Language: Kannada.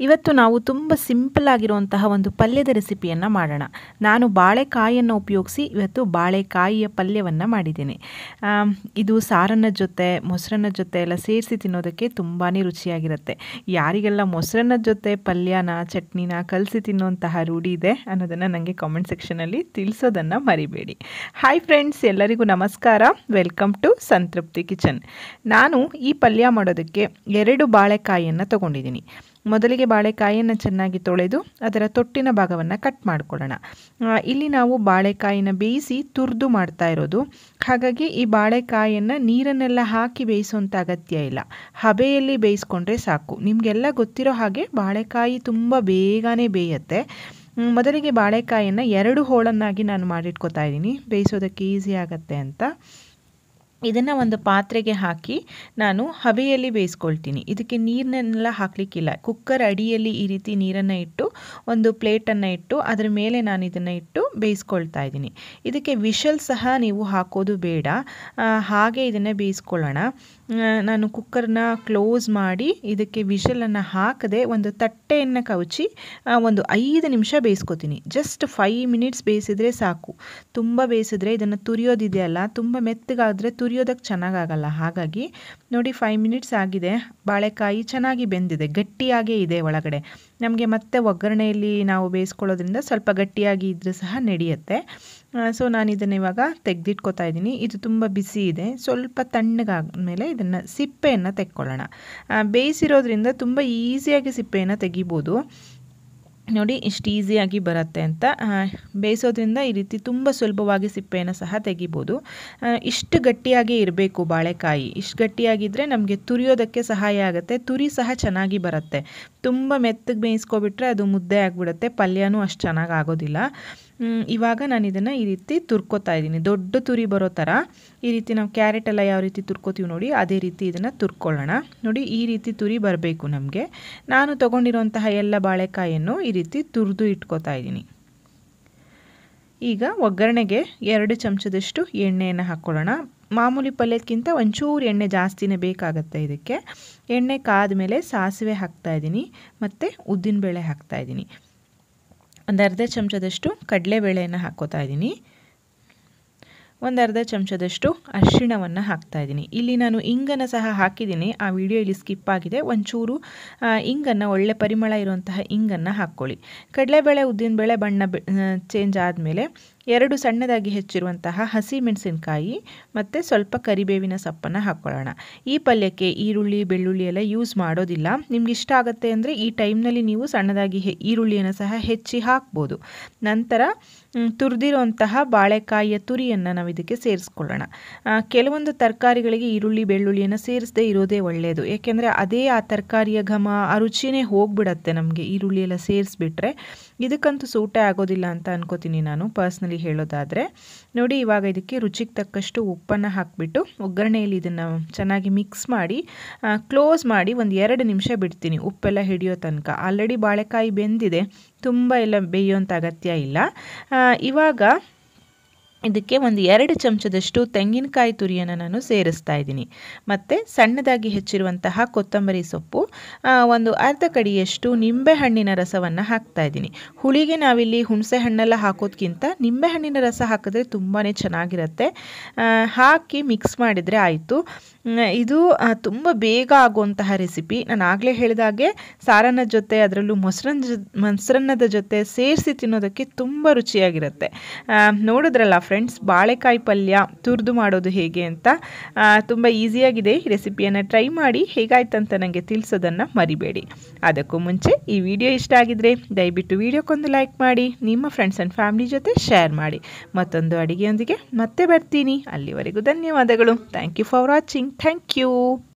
ಇವತ್ತು ನಾವು ತುಂಬ ಸಿಂಪಲ್ ಆಗಿರುವಂತಹ ಒಂದು ಪಲ್ಯದ ರೆಸಿಪಿಯನ್ನು ಮಾಡೋಣ ನಾನು ಬಾಳೆಕಾಯಿಯನ್ನು ಉಪಯೋಗಿಸಿ ಇವತ್ತು ಬಾಳೆಕಾಯಿಯ ಪಲ್ಯವನ್ನು ಮಾಡಿದ್ದೇನೆ ಆಮ್, ಇದು ಸಾರನ್ನ ಜೊತೆ ಮೊಸರನ್ನ ಜೊತೆ ಎಲ್ಲ ಸೇರಿಸಿ ತಿನ್ನೋದಕ್ಕೆ ತುಂಬಾ ರುಚಿಯಾಗಿರುತ್ತೆ ಯಾರಿಗೆಲ್ಲ ಮೊಸರನ್ನ ಜೊತೆ ಪಲ್ಯನ ಚಟ್ನಿನ ಕಲಸಿ ತಿನ್ನುವಂತಹ ರೂಢಿ ಇದೆ ಅನ್ನೋದನ್ನು ನನಗೆ ಕಾಮೆಂಟ್ ಸೆಕ್ಷನಲ್ಲಿ ತಿಳಿಸೋದನ್ನು ಮರಿಬೇಡಿ ಹಾಯ್ ಫ್ರೆಂಡ್ಸ್ ಎಲ್ಲರಿಗೂ ನಮಸ್ಕಾರ ವೆಲ್ಕಮ್ ಟು ಸಂತೃಪ್ತಿ ಕಿಚನ್ ನಾನು ಈ ಪಲ್ಯ ಮಾಡೋದಕ್ಕೆ ಎರಡು ಬಾಳೆಕಾಯಿಯನ್ನು ತಗೊಂಡಿದ್ದೀನಿ ಮೊದಲಿಗೆ ಬಾಳೆಕಾಯಿಯನ್ನು ಚೆನ್ನಾಗಿ ತೊಳೆದು ಅದರ ತೊಟ್ಟಿನ ಭಾಗವನ್ನು ಕಟ್ ಮಾಡ್ಕೊಳ್ಳೋಣ ಆ, ಇಲ್ಲಿ ನಾವು ಬಾಳೆಕಾಯಿನ ಬೇಯಿಸಿ ತುರಿದು ಮಾಡ್ತಾ ಇರೋದು ಹಾಗಾಗಿ ಈ ಬಾಳೆಕಾಯಿಯನ್ನು ನೀರನ್ನೆಲ್ಲ ಹಾಕಿ ಬೇಯಿಸುವಂಥ ಅಗತ್ಯ ಇಲ್ಲ ಹಬೆಯಲ್ಲಿ ಬೇಯಿಸ್ಕೊಂಡ್ರೆ ಸಾಕು ನಿಮಗೆಲ್ಲ ಗೊತ್ತಿರೋ ಹಾಗೆ ಬಾಳೆಕಾಯಿ ತುಂಬ ಬೇಗನೆ ಬೇಯುತ್ತೆ ಮ್, ಮೊದಲಿಗೆ ಬಾಳೆಕಾಯಿಯನ್ನು ಎರಡು ಹೋಳನ್ನಾಗಿ ನಾನು ಮಾಡಿಟ್ಕೋತಾ ಇದ್ದೀನಿ ಬೇಯಿಸೋದಕ್ಕೆ ಈಸಿ ಆಗುತ್ತೆ ಅಂತ ಇದನ್ನು ಒಂದು ಪಾತ್ರೆಗೆ ಹಾಕಿ ನಾನು ಹಬೆಯಲ್ಲಿ ಬೇಯಿಸ್ಕೊಳ್ತೀನಿ ಇದಕ್ಕೆ ನೀರನ್ನೆಲ್ಲ ಹಾಕಲಿಕ್ಕಿಲ್ಲ ಕುಕ್ಕರ್ ಅಡಿಯಲ್ಲಿ ಈ ರೀತಿ ನೀರನ್ನು ಇಟ್ಟು ಒಂದು ಪ್ಲೇಟನ್ನು ಇಟ್ಟು ಅದರ ಮೇಲೆ ನಾನು ಇದನ್ನು ಇಟ್ಟು ಬೇಯಿಸ್ಕೊಳ್ತಾ ಇದ್ದೀನಿ ಇದಕ್ಕೆ ವಿಷಲ್ ಸಹ ನೀವು ಹಾಕೋದು ಬೇಡ ಆ, ಹಾಗೆ ಇದನ್ನು ಬೇಯಿಸ್ಕೊಳ್ಳೋಣ ಆ, ನಾನು ಕುಕ್ಕರ್ನ ಕ್ಲೋಸ್ ಮಾಡಿ ಇದಕ್ಕೆ ವಿಷಲನ್ನು ಹಾಕದೆ ಒಂದು ತಟ್ಟೆಯನ್ನು ಕವುಚಿ ಆ, ಒಂದು ಐದು ನಿಮಿಷ ಬೇಯಿಸ್ಕೊತೀನಿ ಜಸ್ಟ್ ಫೈವ್ ಮಿನಿಟ್ಸ್ ಬೇಯಿಸಿದ್ರೆ ಸಾಕು ತುಂಬ ಬೇಯಿಸಿದ್ರೆ ಇದನ್ನು ತುರಿಯೋದಿದೆಯಲ್ಲ ತುಂಬ ಮೆತ್ತಗಾದರೆ ತುರಿಯೋದಕ್ಕೆ ಚೆನ್ನಾಗಾಗಲ್ಲ ಹಾಗಾಗಿ ನೋಡಿ ಫೈವ್ ಮಿನಿಟ್ಸ್ ಆಗಿದೆ ಬಾಳೆಕಾಯಿ ಚೆನ್ನಾಗಿ ಬೆಂದಿದೆ ಗಟ್ಟಿಯಾಗೇ ಇದೆ ಒಳಗಡೆ ನಮಗೆ ಮತ್ತೆ ಒಗ್ಗರಣೆಯಲ್ಲಿ ನಾವು ಬೇಯಿಸ್ಕೊಳ್ಳೋದ್ರಿಂದ ಸ್ವಲ್ಪ ಗಟ್ಟಿಯಾಗಿ ಇದ್ರೂ ಸಹ ನಡೆಯುತ್ತೆ ಸೊ ನಾನು ಇದನ್ನು ಇವಾಗ ತೆಗೆದಿಟ್ಕೋತಾ ಇದ್ದೀನಿ ಇದು ತುಂಬ ಬಿಸಿ ಇದೆ ಸ್ವಲ್ಪ ತಣ್ಣಗಾದ್ಮೇಲೆ ಇದನ್ನು ಸಿಪ್ಪೆಯನ್ನು ತೆಕ್ಕೊಳ್ಳೋಣ ಆ, ಬೇಯಿಸಿರೋದ್ರಿಂದ ತುಂಬ ಈಸಿಯಾಗಿ ಸಿಪ್ಪೆಯನ್ನು ತೆಗಿಬೋದು ನೋಡಿ ಇಷ್ಟು ಈಸಿಯಾಗಿ ಬರುತ್ತೆ ಅಂತ ಆ, ಬೇಯಿಸೋದ್ರಿಂದ ಈ ರೀತಿ ತುಂಬ ಸುಲಭವಾಗಿ ಸಿಪ್ಪೆಯನ್ನು ಸಹ ತೆಗಿಬೋದು ಆ, ಇಷ್ಟು ಗಟ್ಟಿಯಾಗಿ ಇರಬೇಕು ಬಾಳೆಕಾಯಿ ಇಷ್ಟು ಗಟ್ಟಿಯಾಗಿದ್ದರೆ ನಮಗೆ ತುರಿಯೋದಕ್ಕೆ ಸಹಾಯ ಆಗುತ್ತೆ ತುರಿ ಸಹ ಚೆನ್ನಾಗಿ ಬರುತ್ತೆ ತುಂಬ ಮೆತ್ತಗೆ ಬೇಯಿಸ್ಕೊಬಿಟ್ರೆ ಅದು ಮುದ್ದೆ ಆಗಿಬಿಡುತ್ತೆ ಪಲ್ಯನೂ ಅಷ್ಟು ಚೆನ್ನಾಗಿ ಆಗೋದಿಲ್ಲ ಮ್, ಇವಾಗ ನಾನು ಇದನ್ನು ಈ ರೀತಿ ತುರ್ಕೋತಾ ಇದ್ದೀನಿ ದೊಡ್ಡ ತುರಿ ಬರೋ ಥರ ಈ ರೀತಿ ನಾವು ಕ್ಯಾರೆಟ್ ಎಲ್ಲ ಯಾವ ರೀತಿ ತುರ್ಕೋತೀವಿ ನೋಡಿ ಅದೇ ರೀತಿ ಇದನ್ನು ತುರ್ಕೊಳ್ಳೋಣ ನೋಡಿ ಈ ರೀತಿ ತುರಿ ಬರಬೇಕು ನಮಗೆ ನಾನು ತೊಗೊಂಡಿರುವಂತಹ ಎಲ್ಲ ಬಾಳೆಕಾಯನ್ನು ಈ ರೀತಿ ತುರಿದು ಇಟ್ಕೋತಾ ಇದ್ದೀನಿ ಈಗ ಒಗ್ಗರಣೆಗೆ ಎರಡು ಚಮಚದಷ್ಟು ಎಣ್ಣೆಯನ್ನು ಹಾಕ್ಕೊಳ್ಳೋಣ ಮಾಮೂಲಿ ಪಲ್ಯಕ್ಕಿಂತ ಒಂಚೂರು ಎಣ್ಣೆ ಜಾಸ್ತಿನೇ ಬೇಕಾಗತ್ತೆ ಇದಕ್ಕೆ ಎಣ್ಣೆ ಕಾದ ಮೇಲೆ ಸಾಸಿವೆ ಹಾಕ್ತಾ ಇದ್ದೀನಿ ಮತ್ತು ಉದ್ದಿನಬೇಳೆ ಹಾಕ್ತಾ ಇದ್ದೀನಿ ಒಂದು ಅರ್ಧ ಚಮಚದಷ್ಟು ಕಡಲೆಬೇಳೆಯನ್ನು ಹಾಕ್ಕೋತಾ ಇದ್ದೀನಿ ಒಂದು ಅರ್ಧ ಚಮಚದಷ್ಟು ಅರಿಶಿಣವನ್ನು ಹಾಕ್ತಾ ಇದ್ದೀನಿ ಇಲ್ಲಿ ನಾನು ಇಂಗನ್ನು ಸಹ ಹಾಕಿದ್ದೀನಿ ಆ ವಿಡಿಯೋ ಇಲ್ಲಿ ಸ್ಕಿಪ್ ಆಗಿದೆ ಒಂಚೂರು ಆ, ಇಂಗನ್ನು ಒಳ್ಳೆ ಪರಿಮಳ ಇರುವಂತಹ ಇಂಗನ್ನು ಹಾಕ್ಕೊಳ್ಳಿ ಕಡಲೆಬೇಳೆ ಉದ್ದಿನಬೇಳೆ ಬಣ್ಣ ಚೇಂಜ್ ಆದಮೇಲೆ ಎರಡು ಸಣ್ಣದಾಗಿ ಹೆಚ್ಚಿರುವಂತಹ ಹಸಿ ಮೆಣಸಿನಕಾಯಿ ಮತ್ತು ಸ್ವಲ್ಪ ಕರಿಬೇವಿನ ಸೊಪ್ಪನ್ನು ಹಾಕ್ಕೊಳ್ಳೋಣ ಈ ಪಲ್ಯಕ್ಕೆ ಈರುಳ್ಳಿ ಬೆಳ್ಳುಳ್ಳಿ ಎಲ್ಲ ಯೂಸ್ ಮಾಡೋದಿಲ್ಲ ನಿಮ್ಗೆ ಇಷ್ಟ ಆಗುತ್ತೆ ಅಂದರೆ ಈ ಟೈಮ್ನಲ್ಲಿ ನೀವು ಸಣ್ಣದಾಗಿ ಹೆ ಈರುಳ್ಳಿಯನ್ನು ಸಹ ಹೆಚ್ಚಿ ಹಾಕ್ಬೋದು ನಂತರ ಮ್, ತುರಿದಿರುವಂತಹ ಬಾಳೆಕಾಯಿಯ ತುರಿಯನ್ನು ನಾವು ಇದಕ್ಕೆ ಸೇರಿಸ್ಕೊಳ್ಳೋಣ ಆ, ಕೆಲವೊಂದು ತರಕಾರಿಗಳಿಗೆ ಈರುಳ್ಳಿ ಬೆಳ್ಳುಳ್ಳಿಯನ್ನು ಸೇರಿಸದೇ ಇರೋದೇ ಒಳ್ಳೆಯದು ಏಕೆಂದರೆ ಅದೇ ಆ ತರಕಾರಿಯ ಘಮ ಆ ರುಚಿನೇ ಹೋಗ್ಬಿಡತ್ತೆ ನಮಗೆ ಈರುಳ್ಳಿ ಎಲ್ಲ ಸೇರಿಸ್ಬಿಟ್ರೆ ಇದಕ್ಕಂತೂ ಸೂಟೇ ಆಗೋದಿಲ್ಲ ಅಂತ ಅನ್ಕೋತೀನಿ ನಾನು ಪರ್ಸ್ನಲಿ ಹೇಳೋದಾದರೆ ನೋಡಿ ಇವಾಗ ಇದಕ್ಕೆ ರುಚಿಗೆ ತಕ್ಕಷ್ಟು ಉಪ್ಪನ್ನು ಹಾಕಿಬಿಟ್ಟು ಒಗ್ಗರಣೆಯಲ್ಲಿ ಇದನ್ನು ಚೆನ್ನಾಗಿ ಮಿಕ್ಸ್ ಮಾಡಿ ಕ್ಲೋಸ್ ಮಾಡಿ ಒಂದು ಎರಡು ನಿಮಿಷ ಬಿಡ್ತೀನಿ ಉಪ್ಪೆಲ್ಲ ಹಿಡಿಯೋ ತನಕ ಆಲ್ರೆಡಿ ಬಾಳೆಕಾಯಿ ಬೆಂದಿದೆ ತುಂಬ ಎಲ್ಲ ಬೇಯೋಂಥ ಅಗತ್ಯ ಇಲ್ಲ ಆ, ಇವಾಗ ಇದಕ್ಕೆ ಒಂದು ಎರಡು ಚಮಚದಷ್ಟು ತೆಂಗಿನಕಾಯಿ ತುರಿಯನ್ನು ನಾನು ಸೇರಿಸ್ತಾ ಇದ್ದೀನಿ ಮತ್ತು ಸಣ್ಣದಾಗಿ ಹೆಚ್ಚಿರುವಂತಹ ಕೊತ್ತಂಬರಿ ಸೊಪ್ಪು ಆ, ಒಂದು ಅರ್ಧ ಕಡಿಯಷ್ಟು ನಿಂಬೆಹಣ್ಣಿನ ರಸವನ್ನು ಹಾಕ್ತಾ ಇದ್ದೀನಿ ಹುಳಿಗೆ ನಾವಿಲ್ಲಿ ಹುಣಸೆ ಹಣ್ಣೆಲ್ಲ ಹಾಕೋದ್ಕಿಂತ ನಿಂಬೆಹಣ್ಣಿನ ರಸ ಹಾಕಿದ್ರೆ ತುಂಬಾ ಚೆನ್ನಾಗಿರುತ್ತೆ ಆ, ಹಾಕಿ ಮಿಕ್ಸ್ ಮಾಡಿದರೆ ಆಯಿತು ಇದು ಆ, ತುಂಬ ಬೇಗ ಆಗುವಂತಹ ರೆಸಿಪಿ ನಾನು ಆಗಲೇ ಹೇಳಿದಾಗೆ ಸಾರನ್ನ ಜೊತೆ ಅದರಲ್ಲೂ ಮೊಸರನ್ನ ಜೊ ಮೊಸರನ್ನದ ಜೊತೆ ಸೇರಿಸಿ ತಿನ್ನೋದಕ್ಕೆ ತುಂಬ ರುಚಿಯಾಗಿರುತ್ತೆ ಆ, ನೋಡಿದ್ರಲ್ಲ ಫ್ರೆಂಡ್ಸ್ ಬಾಳೆಕಾಯಿ ಪಲ್ಯ ತುರಿದು ಮಾಡೋದು ಹೇಗೆ ಅಂತ ಆ, ತುಂಬ ಈಸಿಯಾಗಿದೆ ಈ ರೆಸಿಪಿಯನ್ನು ಟ್ರೈ ಮಾಡಿ ಹೇಗಾಯ್ತಂತ ನನಗೆ ತಿಳಿಸೋದನ್ನು ಮರಿಬೇಡಿ ಅದಕ್ಕೂ ಮುಂಚೆ ಈ ವಿಡಿಯೋ ಇಷ್ಟ ಆಗಿದ್ರೆ ದಯವಿಟ್ಟು ವಿಡಿಯೋಕ್ಕೊಂದು ಲೈಕ್ ಮಾಡಿ ನಿಮ್ಮ ಫ್ರೆಂಡ್ಸ್ ಆ್ಯಂಡ್ ಫ್ಯಾಮಿಲಿ ಜೊತೆ ಶೇರ್ ಮಾಡಿ ಮತ್ತೊಂದು ಅಡುಗೆಯೊಂದಿಗೆ ಮತ್ತೆ ಬರ್ತೀನಿ ಅಲ್ಲಿವರೆಗೂ ಧನ್ಯವಾದಗಳು thank you for watching thank you